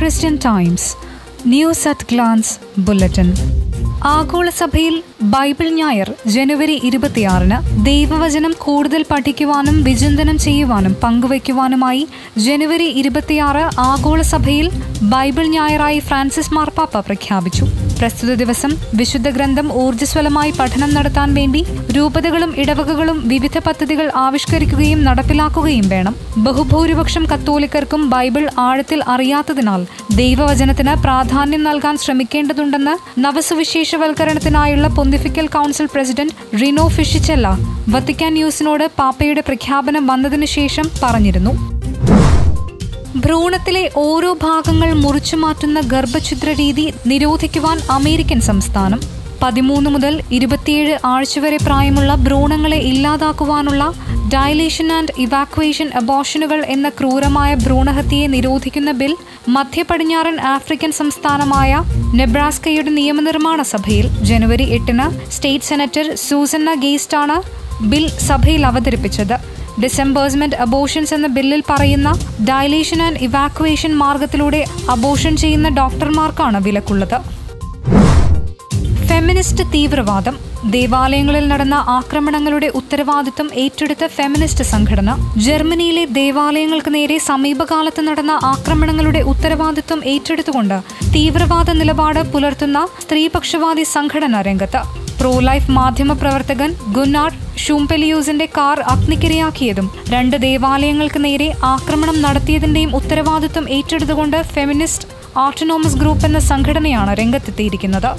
Christian Times news at glance bulletin ആഗോള സഭയിൽ Bible ഞായർ ജനുവരി ഇരുപത്തിയാറിന് ദൈവവചനം കൂടുതൽ പഠിക്കുവാനും വിചിന്തനം ചെയ്യുവാനും പങ്കുവയ്ക്കുവാനുമായി ജനുവരി ഇരുപത്തിയാറ് ആഗോള സഭയിൽ ബൈബിൾ ഞായറായി ഫ്രാൻസിസ് മാർപ്പാപ്പ പ്രഖ്യാപിച്ചു പ്രസ്തുത ദിവസം വിശുദ്ധ ഗ്രന്ഥം ഊർജ്ജസ്വലമായി പഠനം നടത്താൻ വേണ്ടി രൂപതകളും ഇടവകകളും വിവിധ പദ്ധതികൾ ആവിഷ്കരിക്കുകയും നടപ്പിലാക്കുകയും വേണം ബഹുഭൂരിപക്ഷം കത്തോലിക്കർക്കും ബൈബിൾ ആഴത്തിൽ അറിയാത്തതിനാൽ ദൈവവചനത്തിന് പ്രാധാന്യം നൽകാൻ ശ്രമിക്കേണ്ടതുണ്ടെന്ന് നവസുവിശേഷവൽക്കരണത്തിനായുള്ള pontifical council president Rino Fisichella Vatican ന്യൂസിനോട് പാപ്പയുടെ പ്രഖ്യാപനം വന്നതിനു ശേഷം പറഞ്ഞിരുന്നു ഭ്രൂണത്തിലെ ഓരോ ഭാഗങ്ങൾ മുറിച്ചു മാറ്റുന്ന ഗർഭഛിദ്ര രീതി നിരോധിക്കുവാൻ അമേരിക്കൻ സംസ്ഥാനം പതിമൂന്ന് മുതൽ ഇരുപത്തിയേഴ് ആഴ്ച വരെ പ്രായമുള്ള ഭ്രൂണങ്ങളെ ഇല്ലാതാക്കുവാനുള്ള ഡയലേഷൻ ആൻഡ് ഇവാക്വേഷൻ അബോഷനുകൾ എന്ന ക്രൂരമായ ഭ്രൂണഹത്യയെ നിരോധിക്കുന്ന ബിൽ മധ്യ പടിഞ്ഞാറൻ ആഫ്രിക്കൻ സംസ്ഥാനമായ നെബ്രാസ്കയുടെ നിയമനിർമ്മാണ സഭയിൽ ജനുവരി എട്ടിന് സ്റ്റേറ്റ് സെനറ്റർ സൂസന്ന ഗേസ്റ്റാണ് ബിൽ സഭയിൽ അവതരിപ്പിച്ചത് ഡിസംബേഴ്സ്മെന്റ് അബോഷൻസ് എന്ന ബില്ലിൽ പറയുന്ന ഡയലേഷൻ ആൻഡ് ഇവാക്വേഷൻ മാർഗത്തിലൂടെ അബോഷൻ ചെയ്യുന്ന ഡോക്ടർമാർക്കാണ് വിലക്കുള്ളത് ഫെമിനിസ്റ്റ് തീവ്രവാദം ദേവാലയങ്ങളിൽ നടന്ന ആക്രമണങ്ങളുടെ ഉത്തരവാദിത്വം ഏറ്റെടുത്ത ഫെമിനിസ്റ്റ് സംഘടന ജർമ്മനിയിലെ ദേവാലയങ്ങൾക്ക് നേരെ സമീപകാലത്ത് നടന്ന ആക്രമണങ്ങളുടെ ഉത്തരവാദിത്വം ഏറ്റെടുത്തുകൊണ്ട് തീവ്രവാദ നിലപാട് പുലർത്തുന്ന സ്ത്രീപക്ഷവാദി സംഘടന രംഗത്ത് പ്രോ ലൈഫ് മാധ്യമ പ്രവർത്തകൻ ഗുന്നാർ ഷൂംപെലിയൂസിന്റെ കാർ അഗ്നിക്കിരയാക്കിയതും രണ്ട് ദേവാലയങ്ങൾക്ക് നേരെ ആക്രമണം നടത്തിയതിന്റെയും ഉത്തരവാദിത്വം ഏറ്റെടുത്തുകൊണ്ട് ഫെമിനിസ്റ്റ് ഓട്ടോണോമസ് ഗ്രൂപ്പ് എന്ന സംഘടനയാണ് രംഗത്തെത്തിയിരിക്കുന്നത്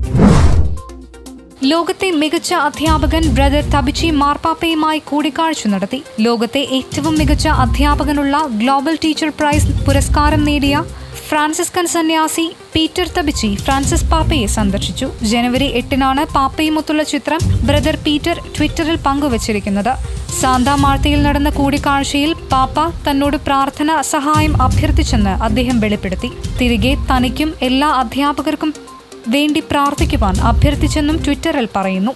ലോകത്തെ മികച്ച അധ്യാപകൻ ബ്രദർ തബിച്ചി മാർപ്പാപ്പയുമായി കൂടിക്കാഴ്ച നടത്തി ലോകത്തെ ഏറ്റവും മികച്ച അധ്യാപകനുള്ള ഗ്ലോബൽ ടീച്ചർ പ്രൈസ് പുരസ്കാരം നേടിയ ഫ്രാൻസിസ്കൻ സന്യാസി പീറ്റർ തബിച്ചി ഫ്രാൻസിസ് പാപ്പയെ സന്ദർശിച്ചു ജനുവരി എട്ടിനാണ് പാപ്പയുമൊത്തുള്ള ചിത്രം ബ്രദർ പീറ്റർ ട്വിറ്ററിൽ പങ്കുവച്ചിരിക്കുന്നത് സാന്താ മാർത്തയിൽ നടന്ന കൂടിക്കാഴ്ചയിൽ പാപ്പ തന്നോട് പ്രാർത്ഥന സഹായം അഭ്യർത്ഥിച്ചെന്ന് അദ്ദേഹം വെളിപ്പെടുത്തി തിരികെ തനിക്കും എല്ലാ അധ്യാപകർക്കും വേണ്ടി പ്രാർത്ഥിക്കുവാൻ അഭ്യർത്ഥിച്ചെന്നും ട്വിറ്ററിൽ പറയുന്നു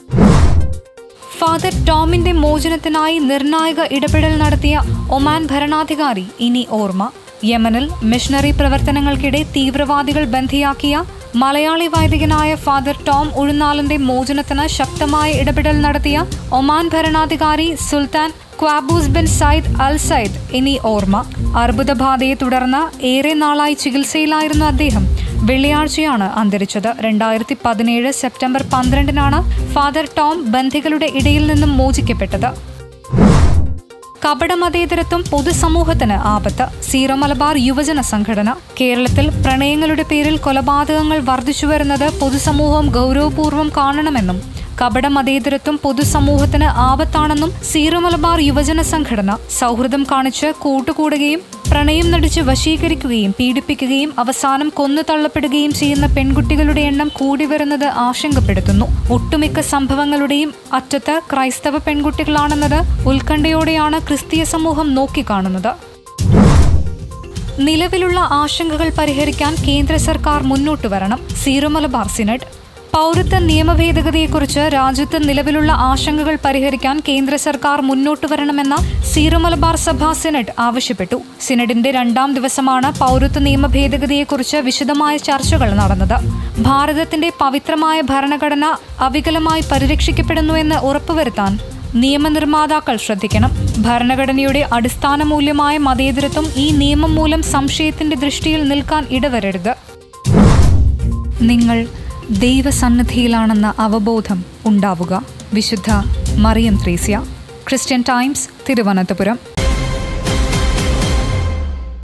ഫാദർ ടോമിന്റെ മോചനത്തിനായി നിർണായക ഇടപെടൽ നടത്തിയ ഒമാൻ ഭരണാധികാരി ഇനി ഓർമ്മ യമനിൽ മിഷണറി പ്രവർത്തനങ്ങൾക്കിടെ തീവ്രവാദികൾ ബന്ധിയാക്കിയ മലയാളി വൈദികനായ ഫാദർ ടോം ഉഴുന്നാലന്റെ മോചനത്തിന് ശക്തമായ ഇടപെടൽ നടത്തിയ ഒമാൻ ഭരണാധികാരി Sultan Qaboos bin Said al Said ഇനി ഓർമ്മ അർബുദബാധയെ തുടർന്ന് ഏറെ നാളായി ചികിത്സയിലായിരുന്ന അദ്ദേഹം വെള്ളിയാഴ്ചയാണ് അന്തരിച്ചത് രണ്ടായിരത്തി പതിനേഴ് സെപ്റ്റംബർ പന്ത്രണ്ടിനാണ് ഫാദർ ടോം ബന്ധികളുടെ ഇടയിൽ നിന്നും മോചിക്കപ്പെട്ടത് കപടമതേതരത്വം പൊതുസമൂഹത്തിന് ആപത്ത് സീറോ മലബാർ യുവജന സംഘടന കേരളത്തിൽ പ്രണയങ്ങളുടെ പേരിൽ കൊലപാതകങ്ങൾ വർദ്ധിച്ചുവരുന്നത് പൊതുസമൂഹം ഗൗരവപൂർവ്വം കാണണമെന്നും കപടമതേതരത്വം പൊതുസമൂഹത്തിന് ആപത്താണെന്നും സീറോ മലബാർ യുവജന സംഘടന സൗഹൃദം കാണിച്ച് കൂട്ടുകൂടുകയും പ്രണയം നടിച്ച് വശീകരിക്കുകയും പീഡിപ്പിക്കുകയും അവസാനം കൊന്നു തള്ളപ്പെടുകയും ചെയ്യുന്ന പെൺകുട്ടികളുടെ എണ്ണം കൂടി വരുന്നത് ആശങ്കപ്പെടുത്തുന്നു ഒട്ടുമിക്ക സംഭവങ്ങളുടെയും അറ്റത്ത് ക്രൈസ്തവ പെൺകുട്ടികളാണെന്നത് ഉത്കണ്ഠയോടെയാണ് ക്രിസ്തീയ സമൂഹം നോക്കിക്കാണുന്നത് നിലവിലുള്ള ആശങ്കകൾ പരിഹരിക്കാൻ കേന്ദ്ര സർക്കാർ മുന്നോട്ട് വരണം സീറോ മലബാർ സിനഡ് പൗരത്വ നിയമ ഭേദഗതിയെക്കുറിച്ച് രാജ്യത്ത് നിലവിലുള്ള ആശങ്കകൾ പരിഹരിക്കാൻ കേന്ദ്ര സർക്കാർ മുന്നോട്ട് വരണമെന്ന സീറോ മലബാർ സഭ സിനഡ് ആവശ്യപ്പെട്ടു സിനഡിന്റെ രണ്ടാം ദിവസമാണ് പൗരത്വ നിയമ ഭേദഗതിയെക്കുറിച്ച് വിശദമായ ചർച്ചകൾ നടന്നത് ഭാരതത്തിന്റെ പവിത്രമായ ഭരണഘടന അവികലമായി പരിരക്ഷിക്കപ്പെടുന്നുവെന്ന് ഉറപ്പുവരുത്താൻ നിയമനിർമ്മാതാക്കൾ ശ്രദ്ധിക്കണം ഭരണഘടനയുടെ അടിസ്ഥാന മൂല്യമായ മതേതരത്വം ഈ നിയമം മൂലം സംശയത്തിന്റെ ദൃഷ്ടിയിൽ നിൽക്കാൻ ഇടവരരുത് നിങ്ങൾ ദൈവസന്നിധിയിലാണെന്ന അവബോധം ഉണ്ടാവുക വിശുദ്ധ മറിയം ത്രേസ്യ ക്രിസ്ത്യൻ ടൈംസ് തിരുവനന്തപുരം